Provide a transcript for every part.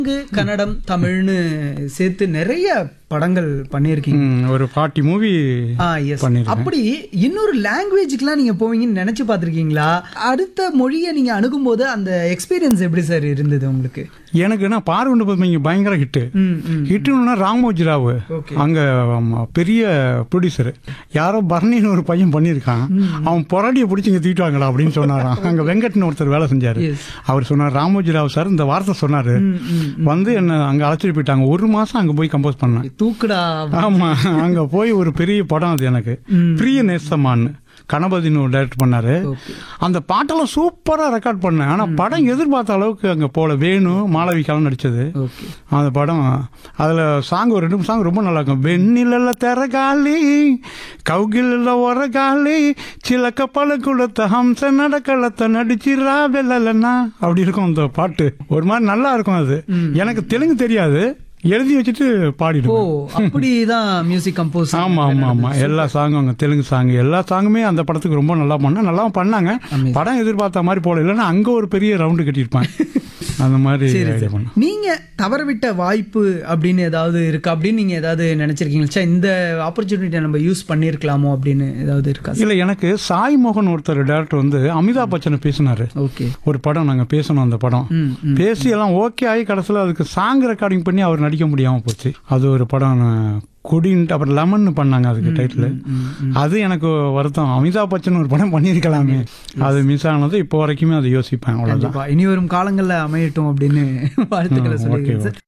தெலுங்கு கன்னடம் தமிழ்னு சேர்த்து நிறைய படங்கள் பண்ணியிருக்கீங்க ம், ஒரு ஃபார்ட்டி மூவி ஆ எஸ் பண்ணிருக்கேன். அப்படி இன்னொரு லாங்குவேஜுக்குலாம் நீங்க போவீங்கன்னு நினைச்சு பார்த்திருக்கீங்களா அடுத்த மொழியை நீங்க அணுகும்போது அந்த எக்ஸ்பீரியன்ஸ் எப்படி சார் இருந்தது உங்களுக்கு எனக்கு என்ன பார்வண்டு பத்மிங்க பயங்கர ஹிட்டு ம் ம் ஹிட்டுன்னா ராமோஜி ராவ் Okay. அங்க ஆமா, பெரிய ப்ரொடியூசர் யாரோ பரணின்னு ஒரு பையன் பண்ணியிருக்கான் அவன் பொறாடியை பிடிச்சி இங்க தூக்கிட்டு அப்படின்னு சொன்னாராம் அங்க வெங்கட்னு ஒருத்தர் வேலை செஞ்சாரு Yes. அவர் சொன்னார் ராமோஜி ராவ் சார் இந்த வார்த்தை சொன்னாரு ம், ம். வந்து என்ன அங்க அழைச்சிட்டு போயிட்டாங்க ஒரு மாசம் அங்க போய் கம்போஸ் பண்ணேன் தூக்குடா ஆமா அங்க போய் ஒரு பெரிய படம் அது எனக்கு ம். பிரிய நேசமான்னு கணபதினு ஒரு டைரக்ட் பண்ணாரு ஓகே அந்த பாட்டெல்லாம் சூப்பரா ரெக்கார்ட் பண்ணேன் ஆனா படம் எதிர்பார்த்த அளவுக்கு அங்க போல வேணு மாளவிகாலாம் நடிச்சது ஓகே அந்த படம் அதுல சாங் ஒரு ரெண்டு மூணு சாங் ரொம்ப நல்லா இருக்கும் வெண்ணில தெரகாலி கௌகில ஒரகாலி சிலக்க பழக்குளத்த ஹம்ச நடக்கலத்த நடிச்சிரா வெல்லலன்னா அப்படி இருக்கும் அந்த பாட்டு ஒரு மாதிரி நல்லா இருக்கும் அது எனக்கு தெலுங்கு தெரியாது எழுதி வச்சுட்டு ஓ பாடிடுவோம் அப்படிதான் மியூசிக் கம்போஸ் ஆமா ஆமா ஆமா எல்லா சாங்கும் அங்க தெலுங்கு சாங் எல்லா சாங்குமே அந்த படத்துக்கு ரொம்ப நல்லா பண்ண நல்லா பண்ணாங்க Amazing. படம் எதிர்பார்த்த மாதிரி போல இல்லைன்னா அங்க ஒரு பெரிய ரவுண்டு கட்டியிருப்பேன் அந்த மாதிரி சரி idea சார் பண்ணேன். நீங்க தவறவிட்ட வாய்ப்பு அப்படின்னு ஏதாவது இருக்கா அப்படின்னு நீங்க ஏதாவது நினைச்சிருக்கீங்களா ச்சே, இந்த ஆப்பர்ச்சுனிட்டியை நம்ம யூஸ் பண்ணிருக்கலாமோ அப்படின்னு ஏதாவது இருக்கா இல்ல எனக்கு சாய் மோகன் ஒருத்தர் டேரக்டர் வந்து அமிதாப் பச்சனை பேசினாரு ஓகே ஒரு படம் நாங்க பேசணும் அந்த படம் ம் ம் பேசி எல்லாம் ஓகே ஆகி கடைசியில் அதுக்கு சாங் ரெக்கார்டிங் பண்ணி அவர் நடிக்க முடியாம போச்சு அது ஒரு படம் நான் கொடின்ட்டு அப்புறம் லெமன் பண்ணாங்க அதுக்கு டைட்டில் ம், ம். அது எனக்கு வருத்தம் அமிதாப் பச்சன் ஒரு படம் பண்ணியிருக்கலாமே அது மிஸ் ஆனது இப்போ வரைக்குமே அதை யோசிப்பேன் அவ்வளவுதான் கண்டிப்பா இனி வரும் காலங்கள்ல அமையட்டும் அப்படின்னு வாழ்த்துக்களை ம், சொல்லிக்கிறேன் okay, சார்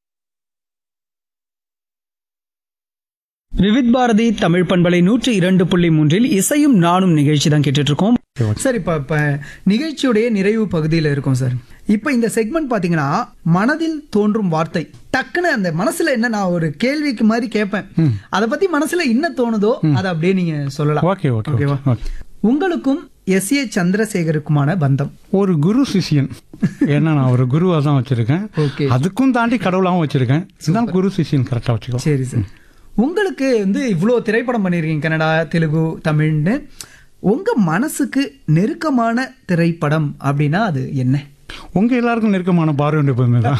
விவித் பாரதி தமிழ் பண்பலை நூற்றி இரண்டு புள்ளி மூன்றில் இசையும் நானும் நிகழ்ச்சி தான் கேட்டுட்டு இருக்கோம் Okay, okay. சார் இப்ப இப்ப நிகழ்ச்சியுடைய நிறைவு பகுதியில இருக்கும் சார் இப்ப இந்த செக்மெண்ட் பாத்தீங்கன்னா மனதில் தோன்றும் வார்த்தை டக்குன்னு அந்த மனசுல என்ன நான் ஒரு கேள்விக்கு மாதிரி கேட்பேன் அத பத்தி மனசுல என்ன தோணுதோ அதை அப்படியே நீங்க சொல்லலாம் ஓகே ஓகே ஓகேவா ஓகே உங்களுக்கும் எஸ் ஏ சந்திரசேகருக்குமான பந்தம் ஒரு குரு சிஷியன் ஏன்னா நான் ஒரு குருவா தான் வச்சிருக்கேன் ஓகே அதுக்கும் தாண்டி கடவுளாகவும் வச்சிருக்கேன் இதுதான் குரு சிஷியன் கரெக்டா வச்சுக்கோ சரி சார் உங்களுக்கு வந்து இவ்வளோ திரைப்படம் பண்ணியிருக்கீங்க கன்னடா தெலுங்கு தமிழ்னு உங்க மனசுக்கு நெருக்கமான திரைப்படம் அப்படின்னா அது என்ன உங்க எல்லாருக்கும் நெருக்கமான பார்வை எப்பவுமே தான்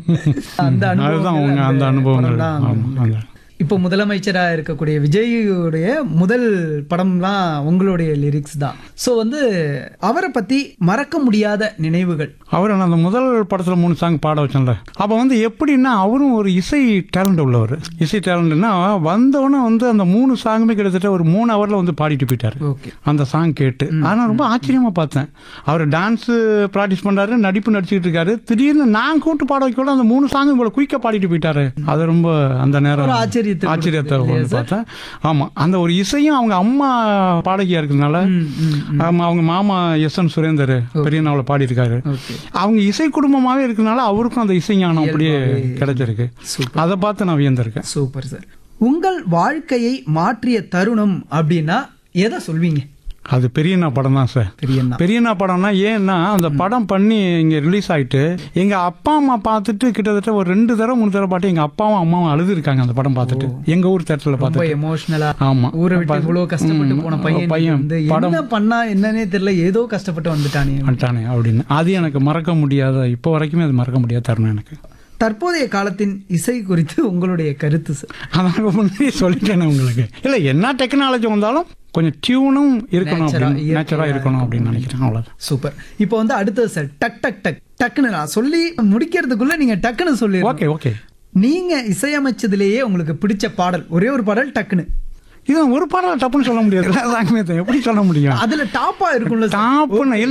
அந்த அனுபவங்கள், அதுதான் உங்க அந்த அந்த அனுபவங்கள் படம் தான் ஆமா, அந்த- இப்போ முதலமைச்சரா இருக்கக்கூடிய விஜயுடைய முதல் படம்லாம் உங்களுடைய லிரிக்ஸ் தான் ஸோ வந்து அவரை பத்தி மறக்க முடியாத நினைவுகள் அவர் நான் அந்த முதல் படத்துல மூணு சாங் பாட வச்சேன்ல அப்ப வந்து எப்படின்னா அவரும் ஒரு இசை டேலண்ட் உள்ளவர் இசை டேலண்ட்னா வந்தவொடனே வந்து அந்த மூணு சாங்குமே கிட்டத்தட்ட ஒரு மூணு ஹவர்ல வந்து பாடிட்டு போயிட்டாரு ஓகே அந்த சாங் கேட்டு ஆனா ரொம்ப ஆச்சரியமா பார்த்தேன் அவர் டான்ஸ் ப்ராக்டிஸ் பண்றாரு நடிப்பு நடிச்சுட்டு இருக்காரு திடீர்னு நான் கூட்டு பாட வைக்க அந்த மூணு சாங் இவ்வளவு குயிக்கா பாடிட்டு போயிட்டாரு அது ரொம்ப அந்த நேரம் ஒரு ஆச்சரியத்தை ஆச்சரியத்தை கொடுத்தது வந்து பார்த்தேன் ஆமா அந்த ஒரு இசையும் அவங்க அம்மா பாடகியா இருக்கிறதுனால ம், ம், ஆமா, அவங்க மாமா எஸ் என் சுரேந்தர் பெரிய நாவல பாடியிருக்காரு ஓகே அவங்க இசை குடும்பமாவே இருக்கிறதுனால அவருக்கும் அந்த இசை ஞானம் அப்படியே இயல்பாவே கிடைச்சிருக்கு சூப்பர் அதை பார்த்து நான் வியந்திருக்கேன் சூப்பர் சார் உங்கள் வாழ்க்கையை மாற்றிய தருணம் அப்படின்னா எதை சொல்வீங்க அது பெரியண்ணா படம் தான் சார் பெரியண்ணா பெரியண்ணா படம்னா ஏன்னா அந்த படம் பண்ணி இங்க ரிலீஸ் ஆயிட்டு எங்க அப்பா அம்மா பார்த்துட்டு கிட்டத்தட்ட ஒரு ரெண்டு தடவை மூணு தடவை பாட்டு எங்க அப்பாவும் அம்மாவும் அழுது இருக்காங்க அந்த படம் பார்த்துட்டு எங்க ஊர் தேட்டர்ல ரொம்ப பார்த்துட்டு எமோஷனலா ஆமா ஊரை விட்டு இவ்வளவு கஷ்டப்பட்டு ம், போன பையன் பையன் வந்து படம் என்ன பண்ணா என்னன்னே தெரியல ஏதோ கஷ்டப்பட்டு வந்துட்டானே வந்துட்டானே அப்படின்னு அது எனக்கு மறக்க முடியாத இப்போ வரைக்குமே அது மறக்க முடியாத தருணம் எனக்கு தற்போதைய காலத்தின் இசை குறித்து உங்களுடைய கருத்து சார் அதான் முன்னாடியே சொல்லிட்டேனே உங்களுக்கு இல்ல என்ன டெக்னாலஜி வந்தாலும் கொஞ்சம் டியூனும் இருக்கணும் Natural-ஆ, அப்படின்னு இயற்கையா நேச்சுரா இருக்கணும் அப்படின்னு நினைக்கிறேன் அவ்வளவுதான் சூப்பர் இப்போ வந்து அடுத்தது சார் டக் டக் டக் டக்குன்னு நான் சொல்லி முடிக்கிறதுக்குள்ள நீங்க டக்குன்னு சொல்லி ஓகே ஓகே நீங்க இசையமைச்சதுலேயே உங்களுக்கு பிடிச்ச பாடல் ஒரே ஒரு பாடல் டக்குன்னு இது ஒரு பாடம் டப்புன்னு சொல்ல முடியாது எல்லா சாங்குமே தான். எப்படி சொல்ல முடியும் அதுல டாப்பா இருக்கும்ல சார்? டாப்புன்னு இல்ல